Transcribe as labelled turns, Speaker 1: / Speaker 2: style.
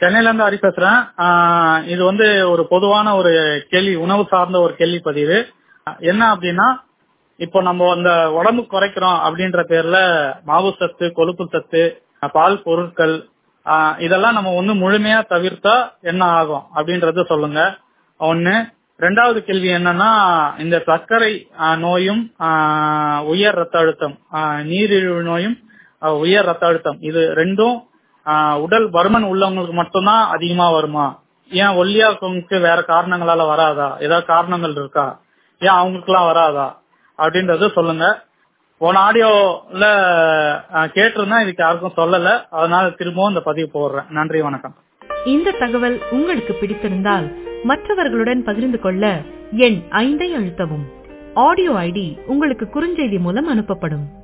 Speaker 1: சென்னையில இருந்து ஹரி பேசுறேன் ஆஹ் இது வந்து ஒரு பொதுவான ஒரு கேள்வி உணவு சார்ந்த ஒரு கேள்வி பதிவு என்ன அப்படின்னா இப்போ நம்ம அந்த உடம்பு குறைக்கிறோம் அப்படின்ற பேர்ல மாவு சத்து கொழுப்பு சத்து பால் பொருட்கள் ஆஹ் இதெல்லாம் நம்ம வந்து முழுமையா தவிர்த்தா என்ன ஆகும் அப்படின்றத சொல்லுங்க ஒண்ணு ரெண்டாவது கேள்வி என்னன்னா இந்த சர்க்கரை ஆஹ் நோயும் ஆஹ் உயர் ரத்த அழுத்தம் ஆஹ் நீரிழிவு நோயும் ஆஹ் உயர் ரத்த அழுத்தம் இது ரெண்டும் ஆஹ் உடல் பருமன் உள்ளவங்களுக்கு மட்டும்தான் அதிகமா வருமா ஏன் ஒல்லியா இருக்கவங்களுக்கு வேற காரணங்களால வராதா ஏதாவது காரணங்கள் இருக்கா ஏன் அவங்களுக்கு எல்லாம் வராதா அப்படின்றத சொல்லுங்க போன ஆடியோல கேட்டிருந்தா இதுக்கு யாருக்கும் சொல்லல அதனால திரும்பவும் இந்த பதிவு போடுறேன் நன்றி வணக்கம்
Speaker 2: இந்த தகவல் உங்களுக்கு பிடித்திருந்தால் மற்றவர்களுடன் பகிர்ந்து கொள்ள எண் ஐந்தை அழுத்தவும் ஆடியோ ஐடி உங்களுக்கு குறுஞ்செய்தி மூலம் அனுப்பப்படும்